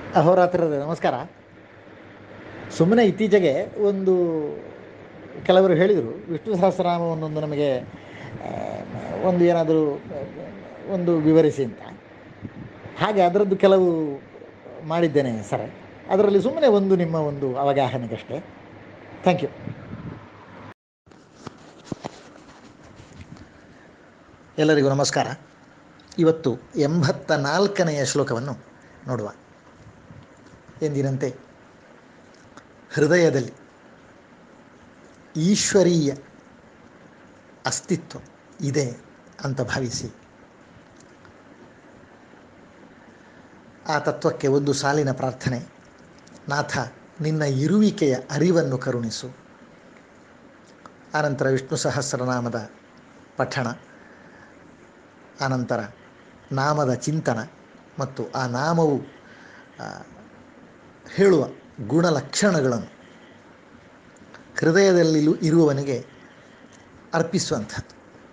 ಅಹೋರಾತ್ರದ ನಮಸ್ಕಾರ ಸುಮ್ಮನೆ ಇತ್ತೀಚೆಗೆ ಒಂದು ಕೆಲವರು ಹೇಳಿದರು ವಿಷ್ಣು ಸಹಸ್ರನಾಮವನ್ನೊಂದು ನಮಗೆ ಆ, ಒಂದು ಏನಾದರೂ ಒಂದು ವಿವರಿಸಿ ಅಂತ ಹಾಗೆ ಅದರದ್ದು ಕೆಲವು ಮಾಡಿದ್ದೇನೆ ಸರ್ ಅದರಲ್ಲಿ ಸುಮ್ಮನೆ ಒಂದು ನಿಮ್ಮ ಒಂದು ಅವಗಾಹನೆಗಷ್ಟೇ ಥ್ಯಾಂಕ್ ಯು ಎಲ್ಲರಿಗೂ ನಮಸ್ಕಾರ ಇವತ್ತು ಎಂಬತ್ತ ನಾಲ್ಕನೆಯ ಶ್ಲೋಕವನ್ನು ನೋಡುವ ಎಂದಿನಂತೆ ಹೃದಯದಲ್ಲಿ ಈಶ್ವರೀಯ ಅಸ್ತಿತ್ವ ಇದೆ ಅಂತ ಭಾವಿಸಿ ಆ ತತ್ವಕ್ಕೆ ಒಂದು ಸಾಲಿನ ಪ್ರಾರ್ಥನೆ ನಾಥ ನಿನ್ನ ಇರುವಿಕೆಯ ಅರಿವನ್ನು ಕರುಣಿಸು ಆನಂತರ ವಿಷ್ಣು ಸಹಸ್ರನಾಮದ ಪಠಣ ಆನಂತರ ನಾಮದ ಚಿಂತನ ಮತ್ತು ಆ ನಾಮವು ಆ, ಹೇಳುವ ಗುಣಲಕ್ಷಣಗಳನ್ನು ಹೃದಯದಲ್ಲಿ ಇರುವವನಿಗೆ ಅರ್ಪಿಸುವಂಥದ್ದು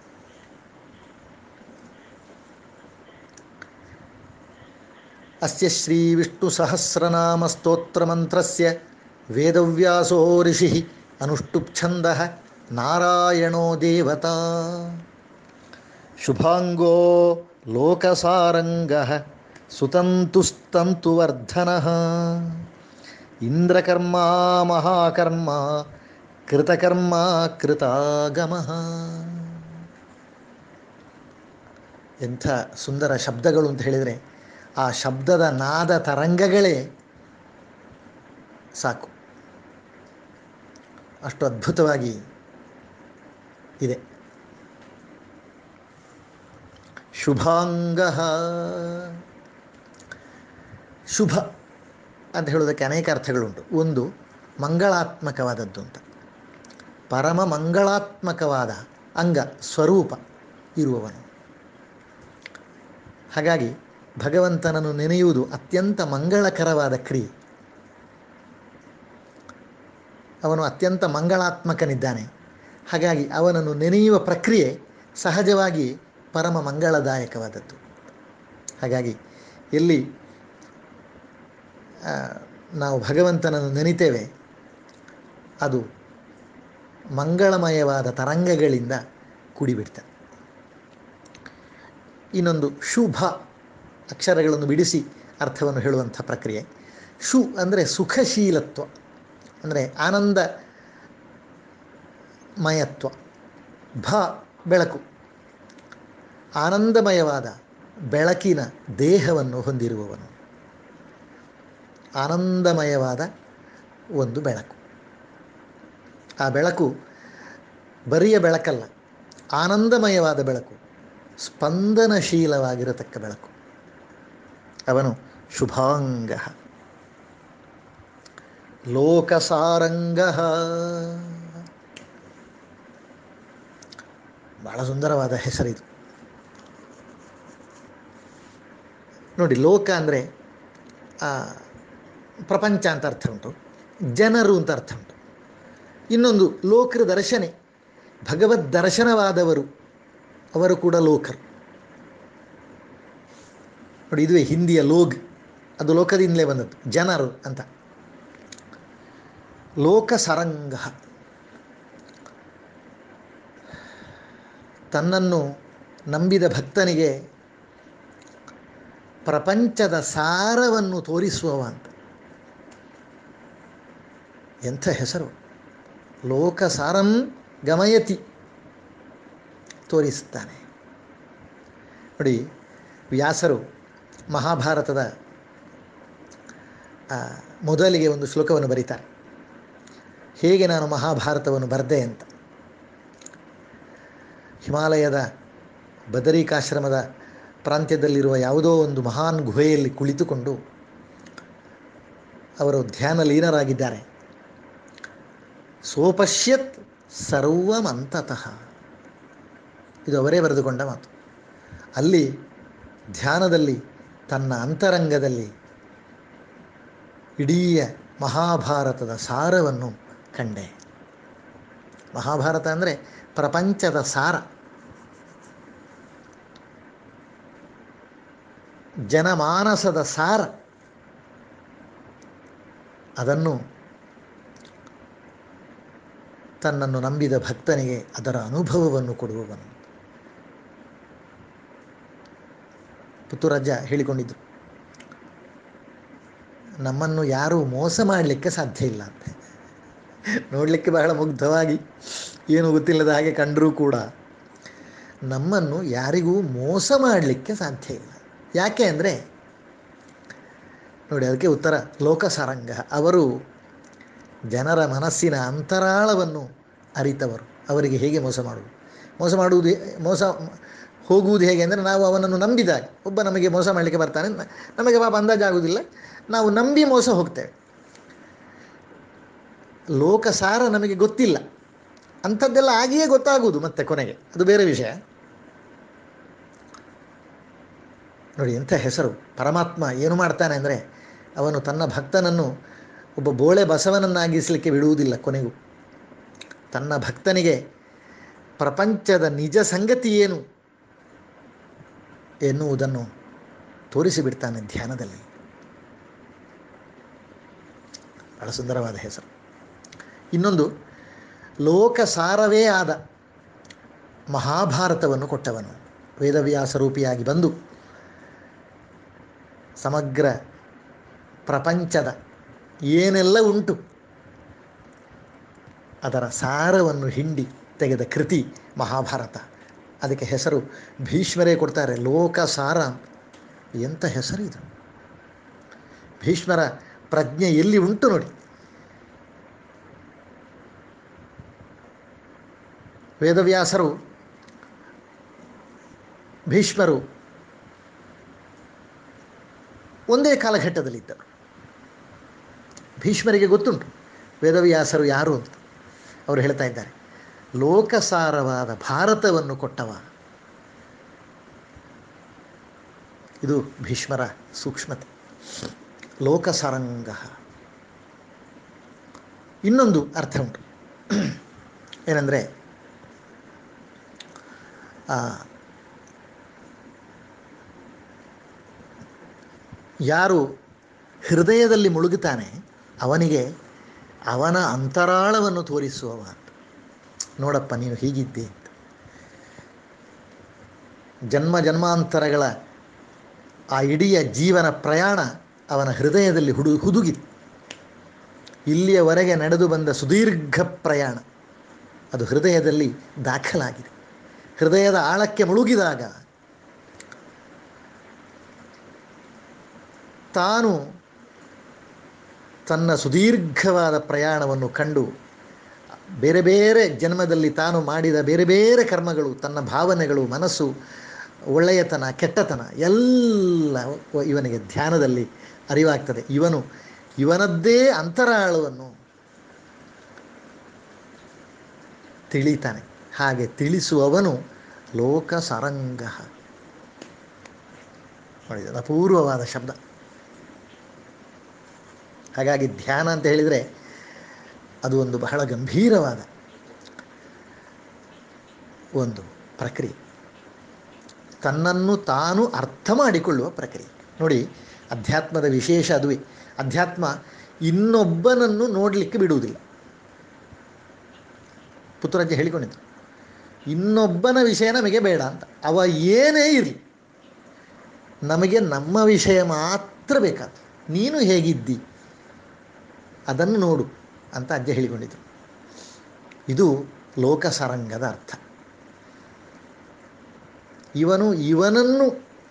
ಅಸ್ಯ ಶ್ರೀ ವಿಷ್ಣು ಸಹಸ್ರನಾಮ ಸ್ತೋತ್ರ ಮಂತ್ರಸ್ಯ ವೇದವ್ಯಾಸೋ ಋಷಿ ಅನುಷ್ಠುಪ್ ಛಂದ ನಾರಾಯಣೋ ದೇವತಾ ಶುಭಾಂಗೋ ಲೋಕಸಾರಂಗ ಸುತಂತುಸ್ತಂತುವರ್ಧನ ಇಂದ್ರಕರ್ಮ ಮಹಾಕರ್ಮ ಕೃತಕರ್ಮ ಕೃತಾಗಮ ಎಂಥ ಸುಂದರ ಶಬ್ದಗಳು ಅಂತ ಹೇಳಿದರೆ ಆ ಶಬ್ದದ ನಾದ ತರಂಗಗಳೇ ಸಾಕು ಅಷ್ಟು ಅದ್ಭುತವಾಗಿ ಇದೆ ಶುಭಾಂಗ ಶುಭ ಅಂತ ಹೇಳೋದಕ್ಕೆ ಅನೇಕ ಅರ್ಥಗಳುಂಟು ಒಂದು ಮಂಗಳಾತ್ಮಕವಾದದ್ದು ಅಂತ ಪರಮ ಮಂಗಳಾತ್ಮಕವಾದ ಅಂಗ ಸ್ವರೂಪ ಇರುವವನು ಹಾಗಾಗಿ ಭಗವಂತನನ್ನು ನೆನೆಯುವುದು ಅತ್ಯಂತ ಮಂಗಳಕರವಾದ ಕ್ರಿಯೆ ಅವನು ಅತ್ಯಂತ ಮಂಗಳಾತ್ಮಕನಿದ್ದಾನೆ ಹಾಗಾಗಿ ಅವನನ್ನು ನೆನೆಯುವ ಪ್ರಕ್ರಿಯೆ ಸಹಜವಾಗಿ ಪರಮ ಮಂಗಳದಾಯಕವಾದದ್ದು ಹಾಗಾಗಿ ಎಲ್ಲಿ ಆ, ನಾವು ಭಗವಂತನನ್ನು ನೆನಿತೇವೆ ಅದು ಮಂಗಳಮಯವಾದ ತರಂಗಗಳಿಂದ ಕೂಡಿಬಿಡ್ತದೆ ಇನ್ನೊಂದು ಶುಭ ಅಕ್ಷರಗಳನ್ನು ಬಿಡಿಸಿ ಅರ್ಥವನ್ನು ಹೇಳುವಂಥ ಪ್ರಕ್ರಿಯೆ ಶು ಅಂದರೆ ಸುಖಶೀಲತ್ವ ಅಂದರೆ ಆನಂದ ಮಯತ್ವ ಭ ಬೆಳಕು ಆನಂದಮಯವಾದ ಬೆಳಕಿನ ದೇಹವನ್ನು ಹೊಂದಿರುವವನು ಆನಂದಮಯವಾದ ಒಂದು ಬೆಳಕು ಆ ಬೆಳಕು ಬರಿಯ ಬೆಳಕಲ್ಲ ಆನಂದಮಯವಾದ ಬೆಳಕು ಸ್ಪಂದನಶೀಲವಾಗಿರತಕ್ಕ ಬೆಳಕು ಅವನು ಶುಭಾಂಗ ಲೋಕಸಾರಂಗ ಬಹಳ ಸುಂದರವಾದ ಹೆಸರಿದು ನೋಡಿ ಲೋಕ ಅಂದರೆ ಪ್ರಪಂಚ ಅಂತ ಅರ್ಥ ಉಂಟು ಜನರು ಅಂತ ಅರ್ಥ ಉಂಟು ಇನ್ನೊಂದು ಲೋಕರ ದರ್ಶನೆ ಭಗವದ್ ದರ್ಶನವಾದವರು ಅವರು ಕೂಡ ಲೋಕರು ನೋಡಿ ಇದುವೇ ಹಿಂದಿಯ ಲೋಗ್ ಅದು ಲೋಕದಿಂದಲೇ ಬಂದದ್ದು ಜನರು ಅಂತ ಲೋಕ ಸರಂಗ ತನ್ನನ್ನು ನಂಬಿದ ಭಕ್ತನಿಗೆ ಪ್ರಪಂಚದ ಸಾರವನ್ನು ತೋರಿಸುವವ ಅಂತ ಎಂಥ ಹೆಸರು ಲೋಕಸಾರಂ ಗಮಯತಿ ತೋರಿಸುತ್ತಾನೆ ನೋಡಿ ವ್ಯಾಸರು ಮಹಾಭಾರತದ ಆ, ಮೊದಲಿಗೆ ಒಂದು ಶ್ಲೋಕವನ್ನು ಬರೀತಾರೆ ಹೇಗೆ ನಾನು ಮಹಾಭಾರತವನ್ನು ಬರೆದೆ ಅಂತ ಹಿಮಾಲಯದ ಬದರಿಕಾಶ್ರಮದ ಪ್ರಾಂತ್ಯದಲ್ಲಿರುವ ಯಾವುದೋ ಒಂದು ಮಹಾನ್ ಗುಹೆಯಲ್ಲಿ ಕುಳಿತುಕೊಂಡು ಅವರು ಧ್ಯಾನ ಲೀನರಾಗಿದ್ದಾರೆ ಸೋಪಶ್ಯತ್ ಸರ್ವಮಂತತಃ ಇದು ಅವರೇ ಬರೆದುಕೊಂಡ ಮಾತು ಅಲ್ಲಿ ಧ್ಯಾನದಲ್ಲಿ ತನ್ನ ಅಂತರಂಗದಲ್ಲಿ ಇಡೀ ಮಹಾಭಾರತದ ಸಾರವನ್ನು ಕಂಡೆ ಮಹಾಭಾರತ ಅಂದರೆ ಪ್ರಪಂಚದ ಸಾರ ಜನಮಾನಸದ ಸಾರ ಅದನ್ನು ತನ್ನನ್ನು ನಂಬಿದ ಭಕ್ತನಿಗೆ ಅದರ ಅನುಭವವನ್ನು ಕೊಡುವವನು ಪುತ್ತೂರಜ್ಜ ಹೇಳಿಕೊಂಡಿದ್ದು ನಮ್ಮನ್ನು ಯಾರೂ ಮೋಸ ಮಾಡಲಿಕ್ಕೆ ಸಾಧ್ಯ ಇಲ್ಲ ಅಂತ ನೋಡಲಿಕ್ಕೆ ಬಹಳ ಮುಗ್ಧವಾಗಿ ಏನು ಗೊತ್ತಿಲ್ಲದ ಹಾಗೆ ಕಂಡರೂ ಕೂಡ ನಮ್ಮನ್ನು ಯಾರಿಗೂ ಮೋಸ ಮಾಡಲಿಕ್ಕೆ ಸಾಧ್ಯ ಇಲ್ಲ ಯಾಕೆ ಅಂದರೆ ನೋಡಿ ಅದಕ್ಕೆ ಉತ್ತರ ಲೋಕಸಾರಂಗ ಅವರು ಜನರ ಮನಸ್ಸಿನ ಅಂತರಾಳವನ್ನು ಅರಿತವರು ಅವರಿಗೆ ಹೇಗೆ ಮೋಸ ಮಾಡುವುದು ಮೋಸ ಮಾಡುವುದು ಮೋಸ ಹೋಗುವುದು ಹೇಗೆ ಅಂದರೆ ನಾವು ಅವನನ್ನು ನಂಬಿದಾಗ ಒಬ್ಬ ನಮಗೆ ಮೋಸ ಮಾಡಲಿಕ್ಕೆ ಬರ್ತಾನೆ ನ- ನಮಗೆ ಪಾಪ ಅಂದಾಜಾಗುವುದಿಲ್ಲ ನಾವು ನಂಬಿ ಮೋಸ ಹೋಗ್ತೇವೆ ಲೋಕಸಾರ ನಮಗೆ ಗೊತ್ತಿಲ್ಲ ಅಂಥದ್ದೆಲ್ಲ ಆಗಿಯೇ ಗೊತ್ತಾಗುವುದು ಮತ್ತೆ ಕೊನೆಗೆ ಅದು ಬೇರೆ ವಿಷಯ ನೋಡಿ ಎಂಥ ಹೆಸರು ಪರಮಾತ್ಮ ಏನು ಮಾಡ್ತಾನೆ ಅಂದರೆ ಅವನು ತನ್ನ ಭಕ್ತನನ್ನು ಒಬ್ಬ ಬೋಳೆ ಬಸವನನ್ನಾಗಿಸಲಿಕ್ಕೆ ಬಿಡುವುದಿಲ್ಲ ಕೊನೆಗೂ ತನ್ನ ಭಕ್ತನಿಗೆ ಪ್ರಪಂಚದ ನಿಜ ಸಂಗತಿ ಏನು ಎನ್ನುವುದನ್ನು ತೋರಿಸಿಬಿಡ್ತಾನೆ ಧ್ಯಾನದಲ್ಲಿ ಬಹಳ ಸುಂದರವಾದ ಹೆಸರು ಇನ್ನೊಂದು ಲೋಕಸಾರವೇ ಆದ ಮಹಾಭಾರತವನ್ನು ಕೊಟ್ಟವನು ವೇದವ್ಯಾಸ ರೂಪಿಯಾಗಿ ಬಂದು ಸಮಗ್ರ ಪ್ರಪಂಚದ ಏನೆಲ್ಲ ಉಂಟು ಅದರ ಸಾರವನ್ನು ಹಿಂಡಿ ತೆಗೆದ ಕೃತಿ ಮಹಾಭಾರತ ಅದಕ್ಕೆ ಹೆಸರು ಭೀಷ್ಮರೇ ಕೊಡ್ತಾರೆ ಲೋಕಸಾರ ಅಂತ ಎಂಥ ಹೆಸರು ಇದು ಭೀಷ್ಮರ ಪ್ರಜ್ಞೆ ಎಲ್ಲಿ ಉಂಟು ನೋಡಿ ವೇದವ್ಯಾಸರು ಭೀಷ್ಮರು ಒಂದೇ ಕಾಲಘಟ್ಟದಲ್ಲಿದ್ದರು ಭೀಷ್ಮರಿಗೆ ಗೊತ್ತುಂಟು ವೇದವ್ಯಾಸರು ಯಾರು ಅಂತ ಅವರು ಹೇಳ್ತಾ ಇದ್ದಾರೆ ಲೋಕಸಾರವಾದ ಭಾರತವನ್ನು ಕೊಟ್ಟವ ಇದು ಭೀಷ್ಮರ ಸೂಕ್ಷ್ಮತೆ ಲೋಕಸಾರಂಗ ಇನ್ನೊಂದು ಅರ್ಥ ಉಂಟು ಏನಂದರೆ ಯಾರು ಹೃದಯದಲ್ಲಿ ಮುಳುಗುತ್ತಾನೆ ಅವನಿಗೆ ಅವನ ಅಂತರಾಳವನ್ನು ತೋರಿಸುವವ ಅಂತ ನೋಡಪ್ಪ ನೀನು ಹೀಗಿದ್ದೆ ಅಂತ ಜನ್ಮ ಜನ್ಮಾಂತರಗಳ ಆ ಇಡೀ ಜೀವನ ಪ್ರಯಾಣ ಅವನ ಹೃದಯದಲ್ಲಿ ಹುಡು ಹುದುಗಿತ್ತು ಇಲ್ಲಿಯವರೆಗೆ ನಡೆದು ಬಂದ ಸುದೀರ್ಘ ಪ್ರಯಾಣ ಅದು ಹೃದಯದಲ್ಲಿ ದಾಖಲಾಗಿದೆ ಹೃದಯದ ಆಳಕ್ಕೆ ಮುಳುಗಿದಾಗ ತಾನು ತನ್ನ ಸುದೀರ್ಘವಾದ ಪ್ರಯಾಣವನ್ನು ಕಂಡು ಬೇರೆ ಬೇರೆ ಜನ್ಮದಲ್ಲಿ ತಾನು ಮಾಡಿದ ಬೇರೆ ಬೇರೆ ಕರ್ಮಗಳು ತನ್ನ ಭಾವನೆಗಳು ಮನಸ್ಸು ಒಳ್ಳೆಯತನ ಕೆಟ್ಟತನ ಎಲ್ಲ ಇವನಿಗೆ ಧ್ಯಾನದಲ್ಲಿ ಅರಿವಾಗ್ತದೆ ಇವನು ಇವನದ್ದೇ ಅಂತರಾಳವನ್ನು ತಿಳಿತಾನೆ ಹಾಗೆ ತಿಳಿಸುವವನು ಲೋಕ ಸರಂಗ ನೋಡಿ ಅದು ಅಪೂರ್ವವಾದ ಶಬ್ದ ಹಾಗಾಗಿ ಧ್ಯಾನ ಅಂತ ಹೇಳಿದರೆ ಅದು ಒಂದು ಬಹಳ ಗಂಭೀರವಾದ ಒಂದು ಪ್ರಕ್ರಿಯೆ ತನ್ನನ್ನು ತಾನು ಅರ್ಥ ಮಾಡಿಕೊಳ್ಳುವ ಪ್ರಕ್ರಿಯೆ ನೋಡಿ ಅಧ್ಯಾತ್ಮದ ವಿಶೇಷ ಅದುವೇ ಅಧ್ಯಾತ್ಮ ಇನ್ನೊಬ್ಬನನ್ನು ನೋಡಲಿಕ್ಕೆ ಬಿಡುವುದಿಲ್ಲ ಪುತ್ರಜ್ಜ ಹೇಳಿಕೊಂಡಿದ್ದು ಇನ್ನೊಬ್ಬನ ವಿಷಯ ನಮಗೆ ಬೇಡ ಅಂತ ಅವ ಏನೇ ಇರಲಿ ನಮಗೆ ನಮ್ಮ ವಿಷಯ ಮಾತ್ರ ಬೇಕಾದ ನೀನು ಹೇಗಿದ್ದಿ ಅದನ್ನು ನೋಡು ಅಂತ ಅಜ್ಜ ಹೇಳಿಕೊಂಡಿದ್ದು ಇದು ಲೋಕಸರಂಗದ ಅರ್ಥ ಇವನು ಇವನನ್ನು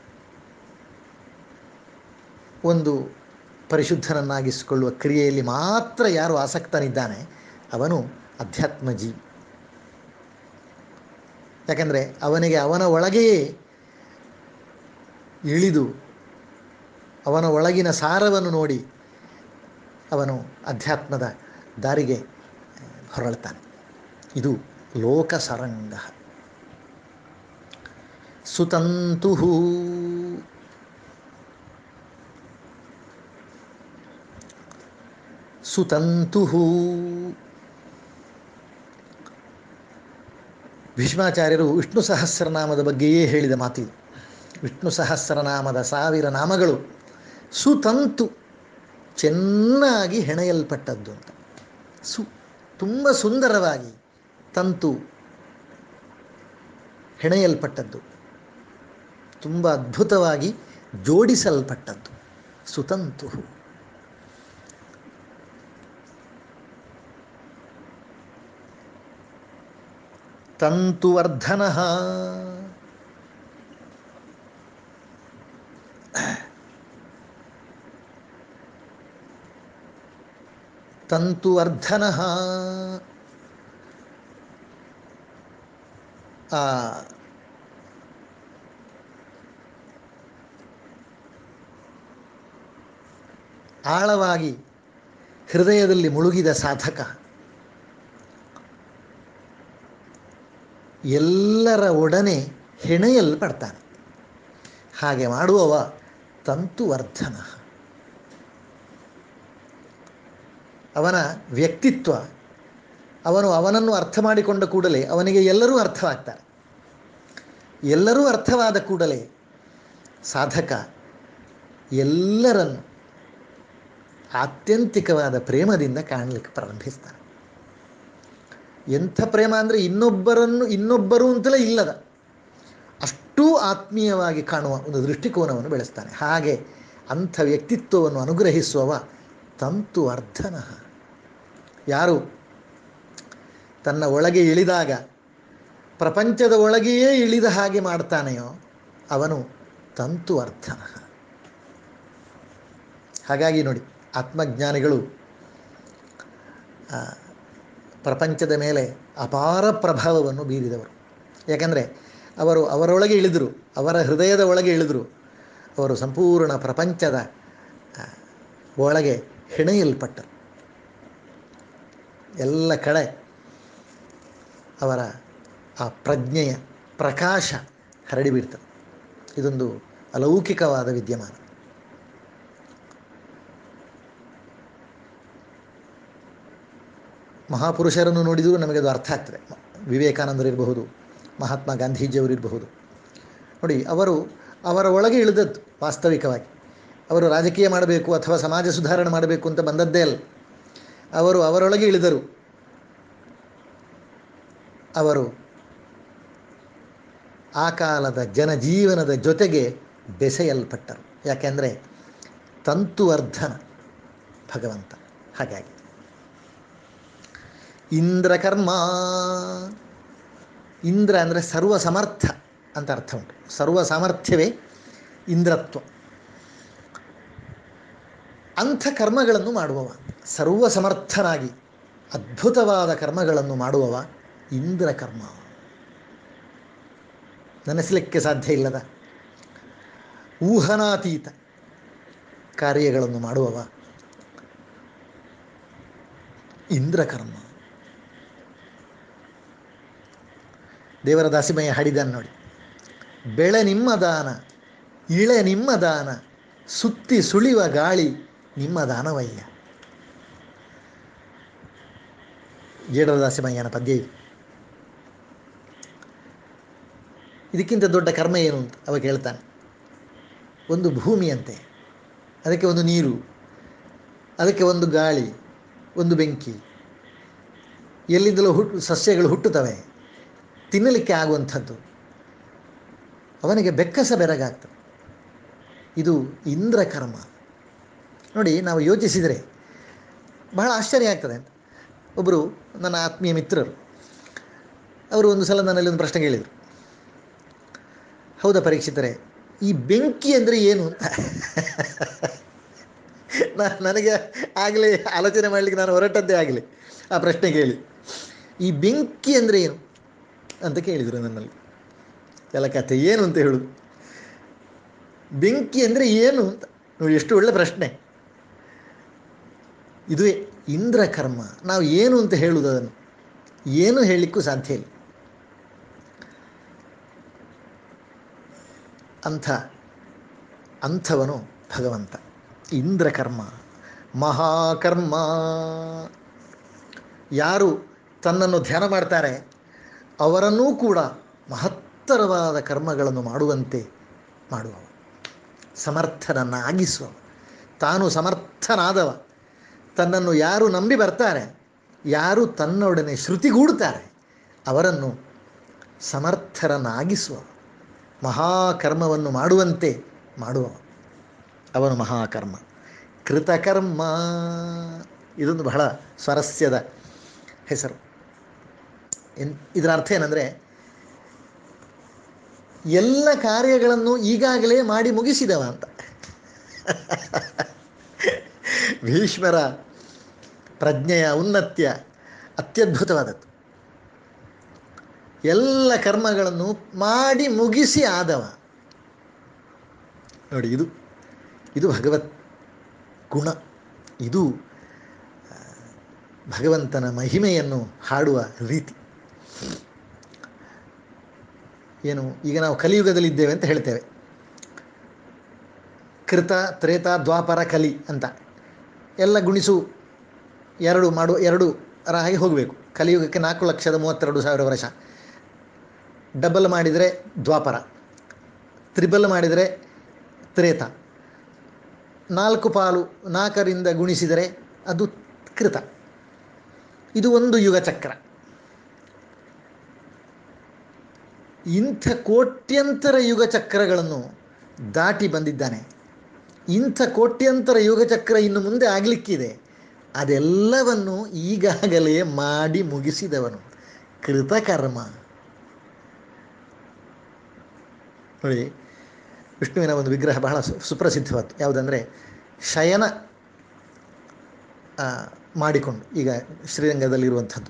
ಒಂದು ಪರಿಶುದ್ಧನನ್ನಾಗಿಸಿಕೊಳ್ಳುವ ಕ್ರಿಯೆಯಲ್ಲಿ ಮಾತ್ರ ಯಾರು ಆಸಕ್ತನಿದ್ದಾನೆ ಅವನು ಅಧ್ಯಾತ್ಮ ಜೀವಿ ಯಾಕಂದರೆ ಅವನಿಗೆ ಅವನ ಒಳಗೆಯೇ ಇಳಿದು ಅವನ ಒಳಗಿನ ಸಾರವನ್ನು ನೋಡಿ ಅವನು ಅಧ್ಯಾತ್ಮದ ದಾರಿಗೆ ಹೊರಳ್ತಾನೆ ಇದು ಲೋಕಸರಂಗ ಸುತಂತು ಸುತಂತು ಭೀಷ್ಮಾಚಾರ್ಯರು ವಿಷ್ಣು ಸಹಸ್ರನಾಮದ ಬಗ್ಗೆಯೇ ಹೇಳಿದ ಮಾತಿದು ವಿಷ್ಣು ಸಹಸ್ರನಾಮದ ಸಾವಿರ ನಾಮಗಳು ಸುತಂತು ಚೆನ್ನಾಗಿ ಹೆಣೆಯಲ್ಪಟ್ಟದ್ದು ಅಂತ ಸು ತುಂಬ ಸುಂದರವಾಗಿ ತಂತು ಹೆಣೆಯಲ್ಪಟ್ಟದ್ದು ತುಂಬ ಅದ್ಭುತವಾಗಿ ಜೋಡಿಸಲ್ಪಟ್ಟದ್ದು ಸುತಂತು ತಂತುವರ್ಧನ ತಂತುವರ್ಧನ ಆ ಆಳವಾಗಿ ಹೃದಯದಲ್ಲಿ ಮುಳುಗಿದ ಸಾಧಕ ಎಲ್ಲರ ಒಡನೆ ಹೆಣೆಯಲ್ಪಡ್ತಾನೆ ಹಾಗೆ ಮಾಡುವವ ತಂತುವರ್ಧನ ಅವನ ವ್ಯಕ್ತಿತ್ವ ಅವನು ಅವನನ್ನು ಅರ್ಥ ಮಾಡಿಕೊಂಡ ಕೂಡಲೇ ಅವನಿಗೆ ಎಲ್ಲರೂ ಅರ್ಥವಾಗ್ತಾರೆ ಎಲ್ಲರೂ ಅರ್ಥವಾದ ಕೂಡಲೇ ಸಾಧಕ ಎಲ್ಲರನ್ನು ಆತ್ಯಂತಿಕವಾದ ಪ್ರೇಮದಿಂದ ಕಾಣಲಿಕ್ಕೆ ಪ್ರಾರಂಭಿಸ್ತಾನೆ ಎಂಥ ಪ್ರೇಮ ಅಂದರೆ ಇನ್ನೊಬ್ಬರನ್ನು ಇನ್ನೊಬ್ಬರು ಅಂತಲೇ ಇಲ್ಲದ ಅಷ್ಟೂ ಆತ್ಮೀಯವಾಗಿ ಕಾಣುವ ಒಂದು ದೃಷ್ಟಿಕೋನವನ್ನು ಬೆಳೆಸ್ತಾನೆ ಹಾಗೆ ಅಂಥ ವ್ಯಕ್ತಿತ್ವವನ್ನು ಅನುಗ್ರಹಿಸುವವ ತಂತು ಅರ್ಧನ ಯಾರು ತನ್ನ ಒಳಗೆ ಇಳಿದಾಗ ಪ್ರಪಂಚದ ಒಳಗೆಯೇ ಇಳಿದ ಹಾಗೆ ಮಾಡ್ತಾನೆಯೋ ಅವನು ತಂತು ಅರ್ಧನ ಹಾಗಾಗಿ ನೋಡಿ ಆತ್ಮಜ್ಞಾನಿಗಳು ಪ್ರಪಂಚದ ಮೇಲೆ ಅಪಾರ ಪ್ರಭಾವವನ್ನು ಬೀರಿದವರು ಯಾಕಂದರೆ ಅವರು ಅವರೊಳಗೆ ಇಳಿದರು ಅವರ ಹೃದಯದ ಒಳಗೆ ಇಳಿದರು ಅವರು ಸಂಪೂರ್ಣ ಪ್ರಪಂಚದ ಒಳಗೆ ಹೆಣೆಯಲ್ಪಟ್ಟರು ಎಲ್ಲ ಕಡೆ ಅವರ ಆ ಪ್ರಜ್ಞೆಯ ಪ್ರಕಾಶ ಹರಡಿಬಿಡ್ತದೆ ಇದೊಂದು ಅಲೌಕಿಕವಾದ ವಿದ್ಯಮಾನ ಮಹಾಪುರುಷರನ್ನು ನೋಡಿದರೂ ನಮಗೆ ಅದು ಅರ್ಥ ಆಗ್ತದೆ ವಿವೇಕಾನಂದರಿರಬಹುದು ಮಹಾತ್ಮ ಗಾಂಧೀಜಿಯವರಿರಬಹುದು ನೋಡಿ ಅವರು ಅವರ ಒಳಗೆ ಇಳಿದದ್ದು ವಾಸ್ತವಿಕವಾಗಿ ಅವರು ರಾಜಕೀಯ ಮಾಡಬೇಕು ಅಥವಾ ಸಮಾಜ ಸುಧಾರಣೆ ಮಾಡಬೇಕು ಅಂತ ಬಂದದ್ದೇ ಅಲ್ಲ ಅವರು ಅವರೊಳಗೆ ಇಳಿದರು ಅವರು ಆ ಕಾಲದ ಜನಜೀವನದ ಜೊತೆಗೆ ಬೆಸೆಯಲ್ಪಟ್ಟರು ಯಾಕೆಂದರೆ ತಂತುವರ್ಧನ ಭಗವಂತ ಹಾಗಾಗಿ ಇಂದ್ರಕರ್ಮ ಇಂದ್ರ ಅಂದರೆ ಸರ್ವ ಸಮರ್ಥ ಅಂತ ಅರ್ಥ ಉಂಟು ಸರ್ವ ಸಾಮರ್ಥ್ಯವೇ ಇಂದ್ರತ್ವ ಅಂಥ ಕರ್ಮಗಳನ್ನು ಮಾಡುವವ ಸರ್ವ ಸಮರ್ಥನಾಗಿ ಅದ್ಭುತವಾದ ಕರ್ಮಗಳನ್ನು ಮಾಡುವವ ಇಂದ್ರ ಕರ್ಮ ನೆನೆಸಲಿಕ್ಕೆ ಸಾಧ್ಯ ಇಲ್ಲದ ಊಹನಾತೀತ ಕಾರ್ಯಗಳನ್ನು ಮಾಡುವವ ಇಂದ್ರಕರ್ಮ ದೇವರ ದಾಸಿಮಯ್ಯ ಹಾಡಿದಾನೆ ನೋಡಿ ಬೆಳೆ ನಿಮ್ಮ ದಾನ ಇಳೆ ನಿಮ್ಮ ದಾನ ಸುತ್ತಿ ಸುಳಿವ ಗಾಳಿ ನಿಮ್ಮ ದಾನವಯ್ಯ ಜೇಡರ ದಾಸಿಮಯ್ಯನ ಪದ್ಯ ಇದು ಇದಕ್ಕಿಂತ ದೊಡ್ಡ ಕರ್ಮ ಏನು ಅಂತ ಅವ ಕೇಳ್ತಾನೆ ಒಂದು ಭೂಮಿಯಂತೆ ಅದಕ್ಕೆ ಒಂದು ನೀರು ಅದಕ್ಕೆ ಒಂದು ಗಾಳಿ ಒಂದು ಬೆಂಕಿ ಎಲ್ಲಿಂದಲೂ ಹುಟ್ಟು ಸಸ್ಯಗಳು ಹುಟ್ಟುತ್ತವೆ ತಿನ್ನಲಿಕ್ಕೆ ಆಗುವಂಥದ್ದು ಅವನಿಗೆ ಬೆಕ್ಕಸ ಬೆರಗಾಗ್ತದೆ ಇದು ಇಂದ್ರ ಕರ್ಮ ನೋಡಿ ನಾವು ಯೋಚಿಸಿದರೆ ಬಹಳ ಆಶ್ಚರ್ಯ ಆಗ್ತದೆ ಅಂತ ಒಬ್ಬರು ನನ್ನ ಆತ್ಮೀಯ ಮಿತ್ರರು ಅವರು ಒಂದು ಸಲ ನನ್ನಲ್ಲಿ ಒಂದು ಪ್ರಶ್ನೆ ಕೇಳಿದರು ಹೌದಾ ಪರೀಕ್ಷಿತರೆ ಈ ಬೆಂಕಿ ಅಂದರೆ ಏನು ಅಂತ ನನಗೆ ಆಗಲೇ ಆಲೋಚನೆ ಮಾಡಲಿಕ್ಕೆ ನಾನು ಹೊರಟದ್ದೇ ಆಗಲಿ ಆ ಪ್ರಶ್ನೆ ಕೇಳಿ ಈ ಬೆಂಕಿ ಅಂದರೆ ಏನು ಅಂತ ಕೇಳಿದರು ನನ್ನಲ್ಲಿ ಎಲ್ಲ ಕಥೆ ಏನು ಅಂತ ಹೇಳುದು ಬೆಂಕಿ ಅಂದರೆ ಏನು ಅಂತ ನೋಡಿ ಎಷ್ಟು ಒಳ್ಳೆ ಪ್ರಶ್ನೆ ಇದುವೇ ಇಂದ್ರ ಕರ್ಮ ನಾವು ಏನು ಅಂತ ಹೇಳುವುದು ಅದನ್ನು ಏನು ಹೇಳಲಿಕ್ಕೂ ಸಾಧ್ಯ ಇಲ್ಲ ಅಂಥ ಅಂಥವನು ಭಗವಂತ ಇಂದ್ರಕರ್ಮ ಮಹಾಕರ್ಮ ಯಾರು ತನ್ನನ್ನು ಧ್ಯಾನ ಮಾಡ್ತಾರೆ ಅವರನ್ನೂ ಕೂಡ ಮಹತ್ತರವಾದ ಕರ್ಮಗಳನ್ನು ಮಾಡುವಂತೆ ಮಾಡುವವ ಸಮರ್ಥನನ್ನಾಗಿಸುವ ತಾನು ಸಮರ್ಥನಾದವ ತನ್ನನ್ನು ಯಾರು ನಂಬಿ ಬರ್ತಾರೆ ಯಾರು ತನ್ನೊಡನೆ ಶ್ರುತಿಗೂಡ್ತಾರೆ ಅವರನ್ನು ಸಮರ್ಥರನ್ನಾಗಿಸುವ ಮಹಾಕರ್ಮವನ್ನು ಮಾಡುವಂತೆ ಮಾಡುವ ಅವನು ಮಹಾಕರ್ಮ ಕೃತಕರ್ಮ ಇದೊಂದು ಬಹಳ ಸ್ವಾರಸ್ಯದ ಹೆಸರು ಎನ್ ಇದರ ಅರ್ಥ ಏನಂದರೆ ಎಲ್ಲ ಕಾರ್ಯಗಳನ್ನು ಈಗಾಗಲೇ ಮಾಡಿ ಮುಗಿಸಿದವ ಅಂತ ಭೀಷ್ಮರ ಪ್ರಜ್ಞೆಯ ಉನ್ನತ್ಯ ಅತ್ಯದ್ಭುತವಾದದ್ದು ಎಲ್ಲ ಕರ್ಮಗಳನ್ನು ಮಾಡಿ ಮುಗಿಸಿ ಆದವ ನೋಡಿ ಇದು ಇದು ಭಗವತ್ ಗುಣ ಇದು ಆ, ಭಗವಂತನ ಮಹಿಮೆಯನ್ನು ಹಾಡುವ ರೀತಿ ಏನು ಈಗ ನಾವು ಕಲಿಯುಗದಲ್ಲಿದ್ದೇವೆ ಅಂತ ಹೇಳ್ತೇವೆ ಕೃತ ತ್ರೇತ ದ್ವಾಪರ ಕಲಿ ಅಂತ ಎಲ್ಲ ಗುಣಿಸು ಎರಡು ಮಾಡು ಎರಡು ರ ಹಾಗೆ ಹೋಗಬೇಕು ಕಲಿಯುಗಕ್ಕೆ ನಾಲ್ಕು ಲಕ್ಷದ ಮೂವತ್ತೆರಡು ಸಾವಿರ ವರ್ಷ ಡಬಲ್ ಮಾಡಿದರೆ ದ್ವಾಪರ ತ್ರಿಬಲ್ ಮಾಡಿದರೆ ತ್ರೇತ ನಾಲ್ಕು ಪಾಲು ನಾಲ್ಕರಿಂದ ಗುಣಿಸಿದರೆ ಅದು ಕೃತ ಇದು ಒಂದು ಯುಗ ಚಕ್ರ ಇಂಥ ಕೋಟ್ಯಂತರ ಯುಗ ಚಕ್ರಗಳನ್ನು ದಾಟಿ ಬಂದಿದ್ದಾನೆ ಇಂಥ ಕೋಟ್ಯಂತರ ಯುಗ ಚಕ್ರ ಇನ್ನು ಮುಂದೆ ಆಗಲಿಕ್ಕಿದೆ ಅದೆಲ್ಲವನ್ನು ಈಗಾಗಲೇ ಮಾಡಿ ಮುಗಿಸಿದವನು ಕೃತಕರ್ಮ ನೋಡಿ ವಿಷ್ಣುವಿನ ಒಂದು ವಿಗ್ರಹ ಬಹಳ ಸು- ಸುಪ್ರಸಿದ್ಧವಾದ್ದು ಯಾವುದಂದರೆ ಶಯನ ಆ, ಮಾಡಿಕೊಂಡು ಈಗ ಶ್ರೀರಂಗದಲ್ಲಿರುವಂಥದ್ದು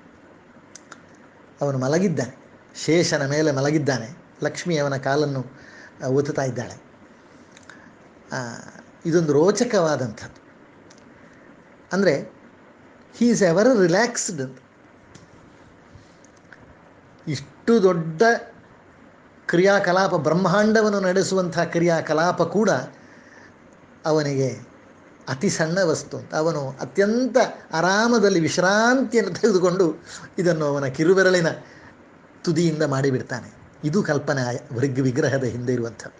ಅವನು ಮಲಗಿದ್ದಾನೆ ಶೇಷನ ಮೇಲೆ ಮಲಗಿದ್ದಾನೆ ಲಕ್ಷ್ಮಿ ಅವನ ಕಾಲನ್ನು ಆ, ಒತ್ತುತ್ತಾ ಇದ್ದಾಳೆ ಆ, ಇದೊಂದು ರೋಚಕವಾದಂಥದ್ದು ಅಂದರೆ ಹೀ ಈಸ್ ಎವರ್ ರಿಲ್ಯಾಕ್ಸ್ಡ್ ಅಂತ ಇಷ್ಟು ದೊಡ್ಡ ಕ್ರಿಯಾಕಲಾಪ ಬ್ರಹ್ಮಾಂಡವನ್ನು ನಡೆಸುವಂಥ ಕ್ರಿಯಾಕಲಾಪ ಕೂಡ ಅವನಿಗೆ ಅತಿ ಸಣ್ಣ ವಸ್ತು ಅಂತ ಅವನು ಅತ್ಯಂತ ಆರಾಮದಲ್ಲಿ ವಿಶ್ರಾಂತಿಯನ್ನು ತೆಗೆದುಕೊಂಡು ಇದನ್ನು ಅವನ ಕಿರುಬೆರಳಿನ ತುದಿಯಿಂದ ಮಾಡಿಬಿಡ್ತಾನೆ ಇದು ಕಲ್ಪನೆ ಆ ವೃಗ್ ವಿಗ್ರಹದ ಹಿಂದೆ ಇರುವಂಥದ್ದು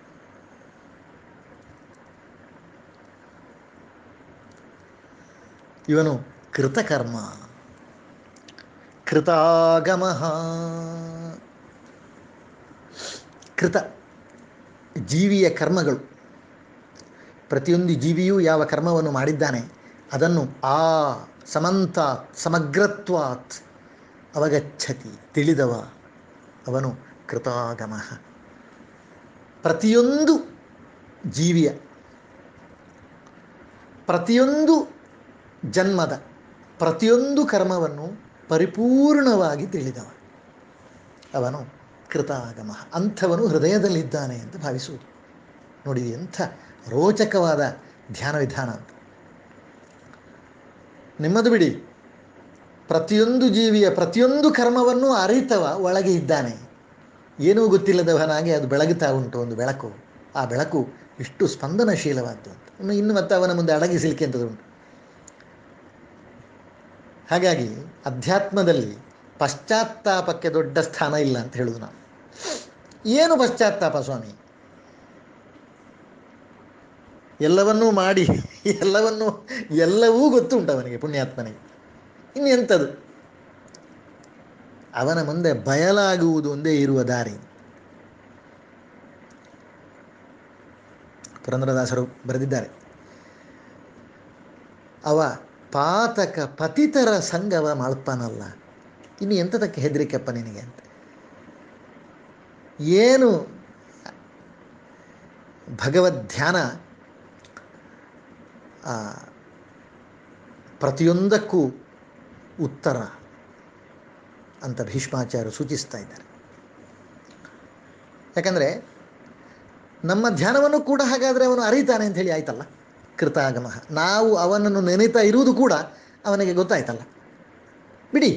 ಇವನು ಕೃತಕರ್ಮ ಕೃತಾಗಮ ಕೃತ ಜೀವಿಯ ಕರ್ಮಗಳು ಪ್ರತಿಯೊಂದು ಜೀವಿಯೂ ಯಾವ ಕರ್ಮವನ್ನು ಮಾಡಿದ್ದಾನೆ ಅದನ್ನು ಆ ಸಮಂತಾತ್ ಸಮಗ್ರತ್ವಾತ್ ಅವಗಚ್ಚತಿ ತಿಳಿದವ ಅವನು ಕೃತಾಗಮ ಪ್ರತಿಯೊಂದು ಜೀವಿಯ ಪ್ರತಿಯೊಂದು ಜನ್ಮದ ಪ್ರತಿಯೊಂದು ಕರ್ಮವನ್ನು ಪರಿಪೂರ್ಣವಾಗಿ ತಿಳಿದವ ಅವನು ಕೃತಾಗಮ ಅಂಥವನು ಹೃದಯದಲ್ಲಿದ್ದಾನೆ ಅಂತ ಭಾವಿಸುವುದು ನೋಡಿ ಎಂಥ ರೋಚಕವಾದ ಧ್ಯಾನ ವಿಧಾನ ಅಂತ ನಿಮ್ಮದು ಬಿಡಿ ಪ್ರತಿಯೊಂದು ಜೀವಿಯ ಪ್ರತಿಯೊಂದು ಕರ್ಮವನ್ನು ಅರಿತವ ಒಳಗೆ ಇದ್ದಾನೆ ಏನೂ ಗೊತ್ತಿಲ್ಲದವನಾಗಿ ಅದು ಬೆಳಗುತ್ತಾ ಉಂಟು ಒಂದು ಬೆಳಕು ಆ ಬೆಳಕು ಇಷ್ಟು ಸ್ಪಂದನಶೀಲವಾದ್ದು ಅಂತ ಇನ್ನು ಇನ್ನು ಮತ್ತೆ ಅವನ ಮುಂದೆ ಅಡಗಿಸಲಿಕ್ಕೆ ಅಂತದುಂಟು ಹಾಗಾಗಿ ಅಧ್ಯಾತ್ಮದಲ್ಲಿ ಪಶ್ಚಾತ್ತಾಪಕ್ಕೆ ದೊಡ್ಡ ಸ್ಥಾನ ಇಲ್ಲ ಅಂತ ಹೇಳುವುದು ನಾವು ಏನು ಪಶ್ಚಾತ್ತಾಪ ಸ್ವಾಮಿ ಎಲ್ಲವನ್ನೂ ಮಾಡಿ ಎಲ್ಲವನ್ನೂ ಎಲ್ಲವೂ ಗೊತ್ತುಂಟು ಅವನಿಗೆ ಪುಣ್ಯಾತ್ಮನಿಗೆ ಇನ್ನು ಎಂಥದ್ದು ಅವನ ಮುಂದೆ ಬಯಲಾಗುವುದು ಒಂದೇ ಇರುವ ದಾರಿ ಪುರಂದರದಾಸರು ಬರೆದಿದ್ದಾರೆ ಅವ ಪಾತಕ ಪತಿತರ ಸಂಗವ ಮಲ್ಪನಲ್ಲ ಇನ್ನು ಎಂಥದಕ್ಕೆ ಹೆದರಿಕೆಪ್ಪ ನಿನಗೆ ಅಂತ ಏನು ಭಗವದ್ ಧ್ಯಾನ ಆ, ಪ್ರತಿಯೊಂದಕ್ಕೂ ಉತ್ತರ ಅಂತ ಭೀಷ್ಮಾಚಾರ್ಯರು ಸೂಚಿಸ್ತಾ ಇದ್ದಾರೆ ಯಾಕಂದರೆ ನಮ್ಮ ಧ್ಯಾನವನ್ನು ಕೂಡ ಹಾಗಾದರೆ ಅವನು ಅರಿತಾನೆ ಅಂತ ಹೇಳಿ ಆಯ್ತಲ್ಲ ಕೃತಾಗಮ ನಾವು ಅವನನ್ನು ನೆನೆತಾ ಇರುವುದು ಕೂಡ ಅವನಿಗೆ ಗೊತ್ತಾಯ್ತಲ್ಲ ಬಿಡಿ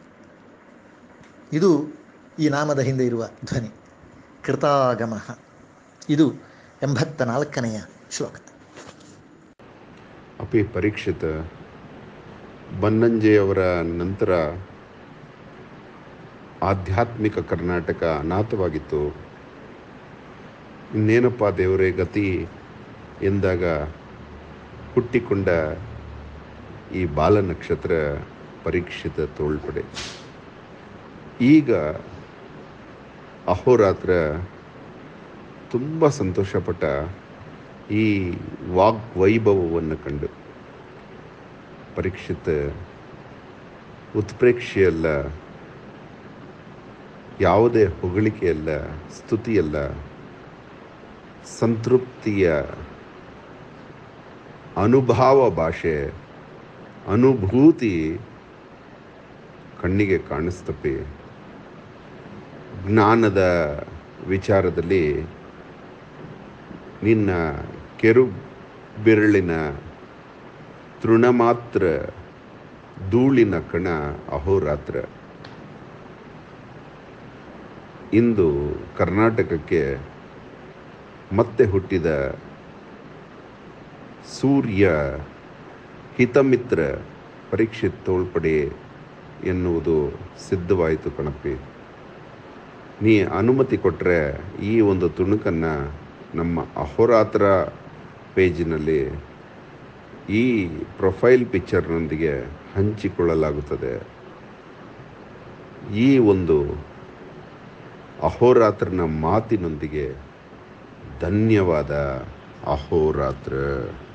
ಇದು ಈ ನಾಮದ ಹಿಂದೆ ಇರುವ ಧ್ವನಿ ಕೃತಾಗಮ ಇದು ಎಂಬತ್ತ ನಾಲ್ಕನೆಯ ಶ್ಲೋಕ ಅಪಿ ಪರೀಕ್ಷಿತ ಬನ್ನಂಜೆಯವರ ನಂತರ ಆಧ್ಯಾತ್ಮಿಕ ಕರ್ನಾಟಕ ಅನಾಥವಾಗಿತ್ತು ಇನ್ನೇನಪ್ಪ ದೇವರೇ ಗತಿ ಎಂದಾಗ ಹುಟ್ಟಿಕೊಂಡ ಈ ಬಾಲ ನಕ್ಷತ್ರ ಪರೀಕ್ಷಿತ ತೋಳ್ಪಡೆ ಈಗ ಅಹೋರಾತ್ರ ತುಂಬ ಸಂತೋಷಪಟ್ಟ ಈ ವಾಗ್ ವೈಭವವನ್ನು ಕಂಡು ಪರೀಕ್ಷಿತ ಉತ್ಪ್ರೇಕ್ಷೆಯಲ್ಲ ಯಾವುದೇ ಹೊಗಳಿಕೆಯಲ್ಲ ಸ್ತುತಿಯಲ್ಲ ಸಂತೃಪ್ತಿಯ ಅನುಭಾವ ಭಾಷೆ ಅನುಭೂತಿ ಕಣ್ಣಿಗೆ ಕಾಣಿಸ್ತಪ್ಪಿ ಜ್ಞಾನದ ವಿಚಾರದಲ್ಲಿ ನಿನ್ನ ಕೆರು ಬೆರಳಿನ ತೃಣ ಮಾತ್ರ ಧೂಳಿನ ಕಣ ಅಹೋರಾತ್ರ ಇಂದು ಕರ್ನಾಟಕಕ್ಕೆ ಮತ್ತೆ ಹುಟ್ಟಿದ ಸೂರ್ಯ ಹಿತಮಿತ್ರ ಪರೀಕ್ಷಿತ್ ತೋಳ್ಪಡೆ ಎನ್ನುವುದು ಸಿದ್ಧವಾಯಿತು ಕಣಪ್ಪಿ ನೀ ಅನುಮತಿ ಕೊಟ್ಟರೆ ಈ ಒಂದು ತುಣುಕನ್ನು ನಮ್ಮ ಅಹೋರಾತ್ರ ಪೇಜಿನಲ್ಲಿ ಈ ಪ್ರೊಫೈಲ್ ಪಿಕ್ಚರ್ನೊಂದಿಗೆ ಹಂಚಿಕೊಳ್ಳಲಾಗುತ್ತದೆ ಈ ಒಂದು ಅಹೋರಾತ್ರನ ಮಾತಿನೊಂದಿಗೆ ಧನ್ಯವಾದ ಅಹೋರಾತ್ರ